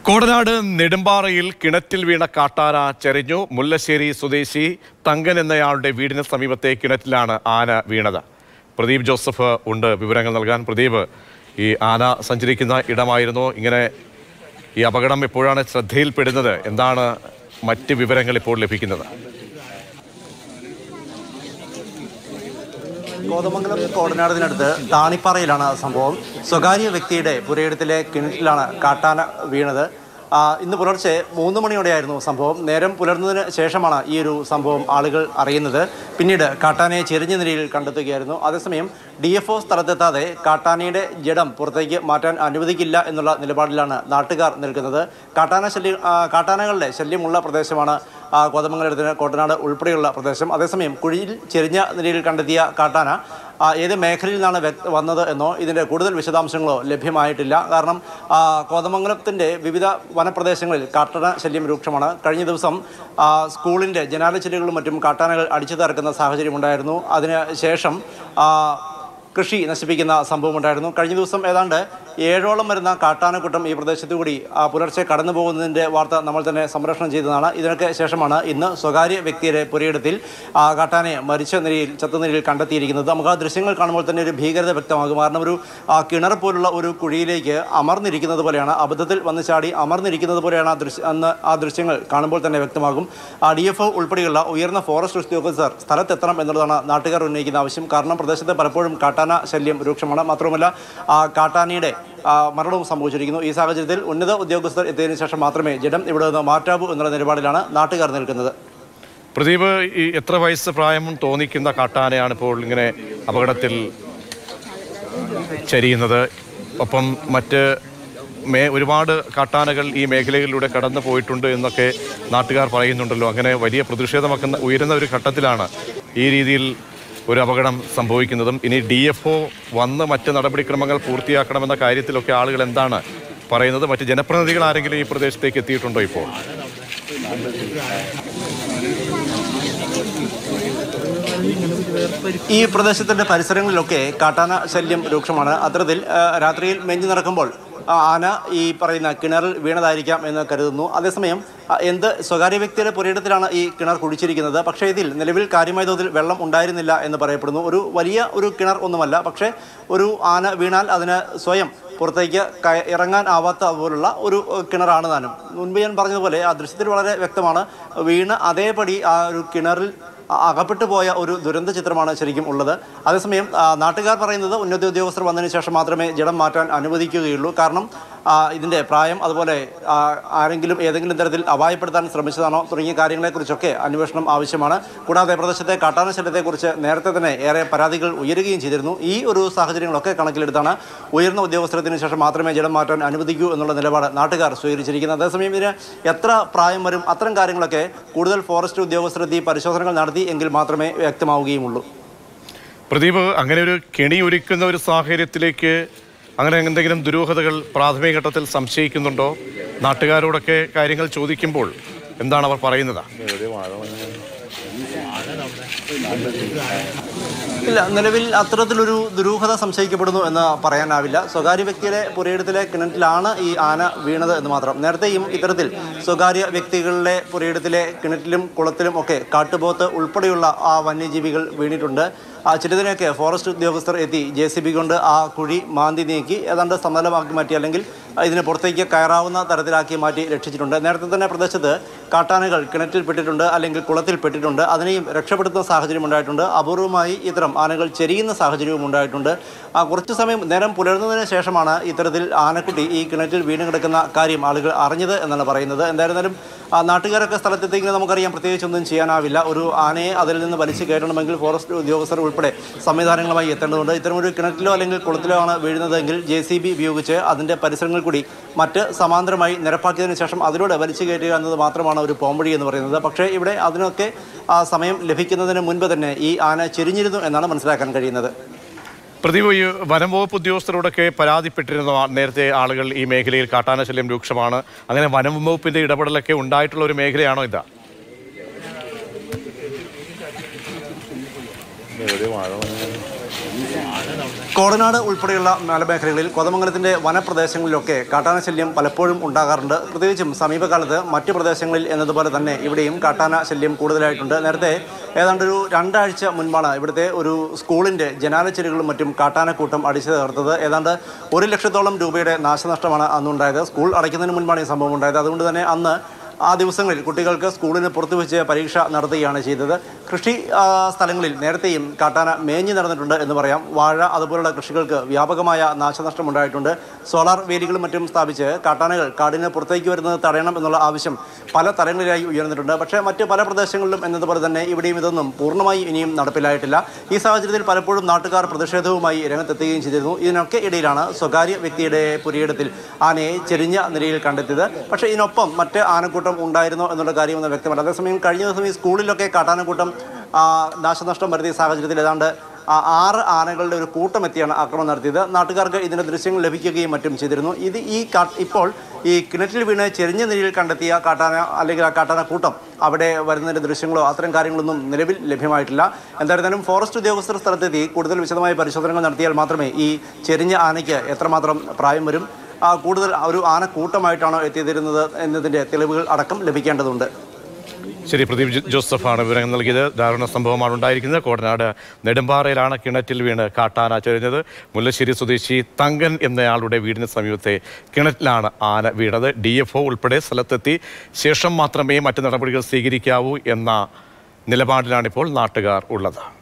കോടനാട് നെടുമ്പാറയിൽ കിണറ്റിൽ വീണ കാട്ടാന ചെരിഞ്ഞു മുല്ലശ്ശേരി സ്വദേശി തങ്കൻ എന്നയാളുടെ വീടിന് സമീപത്തെ കിണറ്റിലാണ് ആന വീണത് പ്രദീപ് ജോസഫ് ഉണ്ട് വിവരങ്ങൾ നൽകാൻ പ്രദീപ് ഈ ആന സഞ്ചരിക്കുന്ന ഇടമായിരുന്നു ഇങ്ങനെ ഈ അപകടം എപ്പോഴാണ് ശ്രദ്ധയിൽപ്പെടുന്നത് എന്താണ് മറ്റ് വിവരങ്ങൾ ഇപ്പോൾ ലഭിക്കുന്നത് കോതമംഗലം കോടനാടിനടുത്ത് താണിപ്പാറയിലാണ് സംഭവം സ്വകാര്യ വ്യക്തിയുടെ പുരയിടത്തിലെ കിണറ്റിലാണ് കാട്ടാന വീണത് ആ, ഇന്ന് പുലർച്ചെ മൂന്ന് മണിയോടെയായിരുന്നു സംഭവം നേരം പുലർന്നതിന് ശേഷമാണ് ഈ ഒരു സംഭവം ആളുകൾ അറിയുന്നത് പിന്നീട് കാട്ടാനയെ ചെരിഞ്ഞ നിലയിൽ കണ്ടെത്തുകയായിരുന്നു അതേസമയം ഡി എഫ് ഒ സ്ഥലത്തെത്താതെ കാട്ടാനയുടെ ജഡം പുറത്തേക്ക് മാറ്റാൻ അനുവദിക്കില്ല എന്നുള്ള നിലപാടിലാണ് നാട്ടുകാർ നിൽക്കുന്നത് കാട്ടാന ശല്യം ആ, കാട്ടാനകളുടെ ശല്യമുള്ള പ്രദേശമാണ് ആ, കോതമംഗലത്തിന് കോട്ടനാട് ഉൾപ്പെടെയുള്ള പ്രദേശം അതേസമയം കുഴിയിൽ ചെരിഞ്ഞ നിലയിൽ കണ്ടെത്തിയ കാട്ടാന ആ, ഏത് മേഖലയിൽ നിന്നാണ് വ്യക്ത- വന്നത് എന്നോ ഇതിൻ്റെ കൂടുതൽ വിശദാംശങ്ങളോ ലഭ്യമായിട്ടില്ല കാരണം ആ, കോതമംഗലത്തിൻ്റെ വിവിധ വനപ്രദേശങ്ങളിൽ കാട്ടാന ശല്യം രൂക്ഷമാണ് കഴിഞ്ഞ ദിവസം ആ, സ്കൂളിൻ്റെ ജനാലച്ചില്ലുകളും മറ്റും കാട്ടാനകൾ അടിച്ചു തകർക്കുന്ന സാഹചര്യമുണ്ടായിരുന്നു അതിന് ശേഷം ആ, കൃഷി നശിപ്പിക്കുന്ന സംഭവമുണ്ടായിരുന്നു കഴിഞ്ഞ ദിവസം ഏതാണ്ട് ഏഴോളം വരുന്ന കാട്ടാനക്കൂട്ടം ഈ പ്രദേശത്തു കൂടി ആ, പുലർച്ചെ കടന്നു പോകുന്നതിൻ്റെ വാർത്ത നമ്മൾ തന്നെ സംപ്രേഷണം ചെയ്തതാണ് ഇതിനൊക്കെ ശേഷമാണ് ഇന്ന് സ്വകാര്യ വ്യക്തിയുടെ പുരയിടത്തിൽ ആ, കാട്ടാനയെ മരിച്ച നിലയിൽ ചത്ത നിലയിൽ കണ്ടെത്തിയിരിക്കുന്നത് നമുക്ക് ആ ദൃശ്യങ്ങൾ കാണുമ്പോൾ തന്നെ ഒരു ഭീകരത വ്യക്തമാകും കാരണം ഒരു ആ, കിണർ പോലുള്ള ഒരു കുഴിയിലേക്ക് അമർന്നിരിക്കുന്നത് പോലെയാണ് അബദ്ധത്തിൽ വന്ന് ചാടി അമർന്നിരിക്കുന്നത് പോലെയാണ് ആ ദൃശ്യ അന്ന് ആ ദൃശ്യങ്ങൾ കാണുമ്പോൾ തന്നെ വ്യക്തമാകും ആ ഡി എഫ് ഒ ഉൾപ്പെടെയുള്ള ഉയർന്ന ഫോറസ്റ്റ് ഉദ്യോഗസ്ഥർ സ്ഥലത്തെത്തണം എന്നുള്ളതാണ് നാട്ടുകാർ ഉന്നയിക്കുന്ന ആവശ്യം കാരണം പ്രദേശത്ത് പലപ്പോഴും കാട്ടാന ശല്യം രൂക്ഷമാണ് മാത്രമല്ല ആ കാട്ടാനയുടെ ആ, മരണവും സംഭവിച്ചിരിക്കുന്നു ഈ സാഹചര്യത്തിൽ ഉന്നത ഉദ്യോഗസ്ഥർ എത്തിയതിനു ശേഷം മാത്രമേ ജഡം ഇവിടെ നിന്ന് മാറ്റാവൂ എന്നുള്ള നിലപാടിലാണ് നാട്ടുകാർ നിൽക്കുന്നത് പ്രദീപ് ഈ എത്ര വയസ്സ് പ്രായം തോന്നിക്കുന്ന കാട്ടാനയാണ് ഇപ്പോൾ ഇങ്ങനെ അപകടത്തിൽ ചരിയുന്നത് ഒപ്പം മറ്റ് മേ ഒരുപാട് കാട്ടാനകൾ ഈ മേഖലകളിലൂടെ കടന്നു പോയിട്ടുണ്ട് എന്നൊക്കെ നാട്ടുകാർ പറയുന്നുണ്ടല്ലോ അങ്ങനെ വലിയ പ്രതിഷേധമൊക്കെ ഉയരുന്ന ഒരു ഘട്ടത്തിലാണ് ഈ രീതിയിൽ ഒരു അപകടം സംഭവിക്കുന്നതും ഇനി ഡി എഫ് ഒ വന്ന് മറ്റ് നടപടിക്രമങ്ങൾ പൂർത്തിയാക്കണമെന്ന കാര്യത്തിലൊക്കെ ആളുകൾ എന്താണ് പറയുന്നത് മറ്റ് ജനപ്രതിനിധികൾ ആരെങ്കിലും ഈ പ്രദേശത്തേക്ക് എത്തിയിട്ടുണ്ടോ ഇപ്പോൾ ഈ പ്രദേശത്തിന്റെ പരിസരങ്ങളിലൊക്കെ കാട്ടാന ശല്യം രൂക്ഷമാണ് അത്തരത്തിൽ ആ, രാത്രിയിൽ മെഞ്ചു നടക്കുമ്പോൾ ആ, ആന ഈ പറയുന്ന കിണറിൽ വീണതായിരിക്കാം എന്ന് കരുതുന്നു അതേസമയം ആ, എന്ത് സ്വകാര്യ വ്യക്തിയുടെ പുരയിടത്തിലാണ് ഈ കിണർ കുഴിച്ചിരിക്കുന്നത് പക്ഷേ ഇതിൽ നിലവിൽ കാര്യമായ തോതിൽ വെള്ളം ഉണ്ടായിരുന്നില്ല എന്ന് പറയപ്പെടുന്നു ഒരു വലിയ ഒരു കിണർ ഒന്നുമല്ല പക്ഷേ ഒരു ആന വീണാൽ അതിന് സ്വയം പുറത്തേക്ക് കയ- ഇറങ്ങാൻ ആവാത്ത പോലുള്ള ഒരു ഏഹ്, കിണറാണ് താനും മുൻപ് ഞാൻ പറഞ്ഞതുപോലെ ആ ദൃശ്യത്തിൽ വളരെ വ്യക്തമാണ് വീണ് അതേപടി ആ ഒരു കിണറിൽ അ- അകപ്പെട്ടു പോയ ഒരു ദുരന്ത ചിത്രമാണ് ശരിക്കും ഉള്ളത് അതേസമയം ആ, നാട്ടുകാർ പറയുന്നത് ഉന്നത ഉദ്യോഗസ്ഥർ വന്നതിന് ശേഷം മാത്രമേ ജഡം മാറ്റാൻ അനുവദിക്കുകയുള്ളൂ കാരണം ആ, ഇതിൻ്റെ പ്രായം അതുപോലെ ആ, ആരെങ്കിലും ഏതെങ്കിലും തരത്തിൽ അപായപ്പെടുത്താൻ ശ്രമിച്ചതാണോ തുടങ്ങിയ കാര്യങ്ങളെക്കുറിച്ചൊക്കെ അന്വേഷണം ആവശ്യമാണ് കൂടാതെ പ്രദേശത്തെ കാട്ടാന ശല്യത്തെക്കുറിച്ച് നേരത്തെ തന്നെ ഏറെ പരാതികൾ ഉയരുകയും ചെയ്തിരുന്നു ഈ ഒരു സാഹചര്യങ്ങളൊക്കെ കണക്കിലെടുത്താണ് ഉയർന്ന ഉദ്യോഗസ്ഥരത്തിന് ശേഷം മാത്രമേ ജഡം മാറ്റാൻ അനുവദിക്കൂ എന്നുള്ള നിലപാട് നാട്ടുകാർ സ്വീകരിച്ചിരിക്കുന്നത് അതേസമയം ഇതിന് എത്ര പ്രായം വരും അത്തരം കാര്യങ്ങളൊക്കെ കൂടുതൽ ഫോറസ്റ്റ് ഉദ്യോഗസ്ഥരെത്തി പരിശോധനകൾ നടത്തി എങ്കിൽ മാത്രമേ വ്യക്തമാവുകയുമുള്ളൂ പ്രദീപ് അങ്ങനെ ഒരു കെണി ഒരുക്കുന്ന ഒരു സാഹചര്യത്തിലേക്ക് അങ്ങനെ എന്തെങ്കിലും ദുരൂഹതകൾ പ്രാഥമിക ഘട്ടത്തിൽ സംശയിക്കുന്നുണ്ടോ നാട്ടുകാരോടൊക്കെ കാര്യങ്ങൾ ചോദിക്കുമ്പോൾ എന്താണ് അവർ പറയുന്നത് ഇല്ല നിലവിൽ അത്തരത്തിലൊരു ദുരൂഹത സംശയിക്കപ്പെടുന്നു എന്ന് പറയാനാവില്ല സ്വകാര്യ വ്യക്തിയുടെ പുരയിടത്തിലെ കിണറ്റിലാണ് ഈ ആന വീണത് എന്ന് മാത്രം നേരത്തെയും ഇത്തരത്തിൽ സ്വകാര്യ വ്യക്തികളുടെ പുരയിടത്തിലെ കിണറ്റിലും കുളത്തിലും ഒക്കെ കാട്ടുപോത്ത് ഉൾപ്പെടെയുള്ള ആ വന്യജീവികൾ വീണിട്ടുണ്ട് ആ ചിലതിനെയൊക്കെ ഫോറസ്റ്റ് ഉദ്യോഗസ്ഥർ എത്തി ജെ സി ബി കൊണ്ട് ആ കുഴി മാന്തി നീക്കി ഏതാണ്ട് സമതലമാക്കി മാറ്റി അല്ലെങ്കിൽ ഇതിന് പുറത്തേക്ക് കയറാവുന്ന തരത്തിലാക്കി മാറ്റി രക്ഷിച്ചിട്ടുണ്ട് നേരത്തെ തന്നെ പ്രദേശത്ത് കാട്ടാനകൾ കിണറ്റിൽ പെട്ടിട്ടുണ്ട് അല്ലെങ്കിൽ കുളത്തിൽ പെട്ടിട്ടുണ്ട് അതിനെയും രക്ഷപ്പെടുത്തുന്ന സാഹചര്യം ഉണ്ടായിട്ടുണ്ട് അപൂർവമായി ഇത്തരം ആനകൾ ചെരിയുന്ന സാഹചര്യവും ഉണ്ടായിട്ടുണ്ട് ആ കുറച്ച് സമയം നേരം പുലർന്നതിന് ശേഷമാണ് ഇത്തരത്തിൽ ആനക്കുട്ടി ഈ കിണറ്റിൽ വീണ് കിടക്കുന്ന കാര്യം ആളുകൾ അറിഞ്ഞത് എന്നാണ് പറയുന്നത് എന്തായിരുന്നാലും ആ നാട്ടുകാരൊക്കെ സ്ഥലത്തെത്തിയെങ്കിൽ നമുക്കറിയാം പ്രത്യേകിച്ചൊന്നും ചെയ്യാനാവില്ല ഒരു ആനയെ അതിൽ നിന്ന് വലിച്ചു കയറ്റണമെങ്കിൽ ഫോറസ്റ്റ് ഉദ്യോഗസ്ഥർ ഉൾപ്പെടെ സംവിധാനങ്ങളുമായി എത്തേണ്ടതുണ്ട് ഇത്തരമൊരു കിണറ്റിലോ അല്ലെങ്കിൽ കുളത്തിലോ ആണ് വീഴുന്നതെങ്കിൽ ജെ സി ബി ഉപയോഗിച്ച് അതിൻ്റെ പരിസരങ്ങളിൽ കൂടി മറ്റ് സമാന്തരമായി നിരപ്പാക്കിയതിനു ശേഷം അതിലൂടെ വലിച്ചു കയറ്റുക എന്നത് മാത്രമാണ് ഒരു പോംവഴി എന്ന് പറയുന്നത് പക്ഷേ ഇവിടെ അതിനൊക്കെ ആ സമയം ലഭിക്കുന്നതിന് മുൻപ് തന്നെ ഈ ആന ചെരിഞ്ഞിരുന്നു എന്നാണ് മനസ്സിലാക്കാൻ കഴിയുന്നത് പ്രദീപ് ഈ വനം വകുപ്പ് ഉദ്യോഗസ്ഥരോടൊക്കെ പരാതിപ്പെട്ടിരുന്ന ആ- നേരത്തെ ആളുകൾ ഈ മേഖലയിൽ കാട്ടാന ശല്യം രൂക്ഷമാണ് അങ്ങനെ വനം വകുപ്പിന്റെ ഇടപെടലൊക്കെ ഉണ്ടായിട്ടുള്ള ഒരു മേഖലയാണോ ഇതാ കോടനാട് ഉൾപ്പെടെയുള്ള മലമേഖലകളിൽ കോതമംഗലത്തിന്റെ വനപ്രദേശങ്ങളിലൊക്കെ കാട്ടാന ശല്യം പലപ്പോഴും ഉണ്ടാകാറുണ്ട് പ്രത്യേകിച്ചും സമീപകാലത്ത് മറ്റു പ്രദേശങ്ങളിൽ എന്നതുപോലെ തന്നെ ഇവിടെയും കാട്ടാന ശല്യം കൂടുതലായിട്ടുണ്ട് നേരത്തെ ഏതാണ്ട് ഒരു രണ്ടാഴ്ച മുൻപാണ് ഇവിടുത്തെ ഒരു സ്കൂളിന്റെ ജനാലച്ചിലുകളും മറ്റും കാട്ടാനക്കൂട്ടം അടിച്ചു തകർത്തത് ഏതാണ്ട് ഒരു ലക്ഷത്തോളം രൂപയുടെ നാശനഷ്ടമാണ് അന്നുണ്ടായത് സ്കൂൾ അടയ്ക്കുന്നതിന് മുൻപാണ് ഈ സംഭവം ഉണ്ടായത് അതുകൊണ്ട് തന്നെ അന്ന് ആ ദിവസങ്ങളിൽ കുട്ടികൾക്ക് സ്കൂളിന് പുറത്തു വെച്ച് പരീക്ഷ നടത്തുകയാണ് ചെയ്തത് കൃഷി ആ, സ്ഥലങ്ങളിൽ നേരത്തെയും കാട്ടാന മേഞ്ഞു നടന്നിട്ടുണ്ട് എന്ന് പറയാം വാഴ അതുപോലുള്ള കൃഷികൾക്ക് വ്യാപകമായ നാശനഷ്ടം ഉണ്ടായിട്ടുണ്ട് സോളാർ വേലികളും മറ്റും സ്ഥാപിച്ച് കാട്ടാനകൾ കാടിന് പുറത്തേക്ക് വരുന്നത് തടയണം എന്നുള്ള ആവശ്യം പല തലങ്ങളിലായി ഉയർന്നിട്ടുണ്ട് പക്ഷേ മറ്റ് പല പ്രദേശങ്ങളിലും എന്നതുപോലെ തന്നെ ഇവിടെയും ഇതൊന്നും പൂർണ്ണമായി ഇനിയും നടപ്പിലായിട്ടില്ല ഈ സാഹചര്യത്തിൽ പലപ്പോഴും നാട്ടുകാർ പ്രതിഷേധവുമായി രംഗത്തെത്തുകയും ചെയ്തിരുന്നു ഇതിനൊക്കെ ഇടയിലാണ് സ്വകാര്യ വ്യക്തിയുടെ പുരയിടത്തിൽ ആനയെ ചെരിഞ്ഞ നിലയിൽ കണ്ടെത്തിയത് പക്ഷേ ഇതിനൊപ്പം മറ്റ് ആനക്കൂട്ടം ഉണ്ടായിരുന്നോ എന്നുള്ള കാര്യമൊന്നും വ്യക്തമല്ല അതേസമയം കഴിഞ്ഞ ദിവസം ഈ സ്കൂളിലൊക്കെ കാട്ടാനക്കൂട്ടം ആ, നാശനഷ്ടം വരുത്തിയ സാഹചര്യത്തിൽ ഏതാണ്ട് ആ ആറ് ആനകളുടെ ഒരു കൂട്ടം എത്തിയാണ് ആക്രമണം നടത്തിയത് നാട്ടുകാർക്ക് ഇതിന്റെ ദൃശ്യങ്ങൾ ലഭിക്കുകയും മറ്റും ചെയ്തിരുന്നു ഇത് ഈ കാ- ഇപ്പോൾ ഈ കിണറ്റിൽ വീണ് ചെരിഞ്ഞ നിലയിൽ കണ്ടെത്തിയ കാട്ടാന അല്ലെങ്കിൽ ആ കാട്ടാന കൂട്ടം അവിടെ വരുന്നതിന്റെ ദൃശ്യങ്ങളോ അത്തരം കാര്യങ്ങളൊന്നും നിലവിൽ ലഭ്യമായിട്ടില്ല എന്തായിരുന്നാലും ഫോറസ്റ്റ് ഉദ്യോഗസ്ഥർ സ്ഥലത്തെത്തി കൂടുതൽ വിശദമായ പരിശോധനകൾ നടത്തിയാൽ മാത്രമേ ഈ ചെരിഞ്ഞ ആനയ്ക്ക് എത്രമാത്രം പ്രായം വരും ആ, കൂടുതൽ ഒരു ആന കൂട്ടമായിട്ടാണോ എത്തിയിരുന്നത് എന്നതിന്റെ തെളിവുകൾ അടക്കം ലഭിക്കേണ്ടതുണ്ട് ശരി പ്രദീപ് ജോ- ജോസഫാണ് വിവരങ്ങൾ നൽകിയത് ദാരുണ സംഭവമാണ് ഉണ്ടായിരിക്കുന്നത് കോടനാട് നെടുമ്പാറയിലാണ് കിണറ്റിൽ വീണ് കാട്ടാന ചൊരിഞ്ഞത് മുല്ലശ്ശേരി സ്വദേശി തങ്കൻ എന്നയാളുടെ വീടിന് സമീപത്തെ കിണറ്റിലാണ് ആന വീണത് ഡി എഫ് ഒ ഉൾപ്പെടെ സ്ഥലത്തെത്തി ശേഷം മാത്രമേ മറ്റ് നടപടികൾ സ്വീകരിക്കാവൂ എന്ന നിലപാടിലാണിപ്പോൾ നാട്ടുകാർ ഉള്ളത്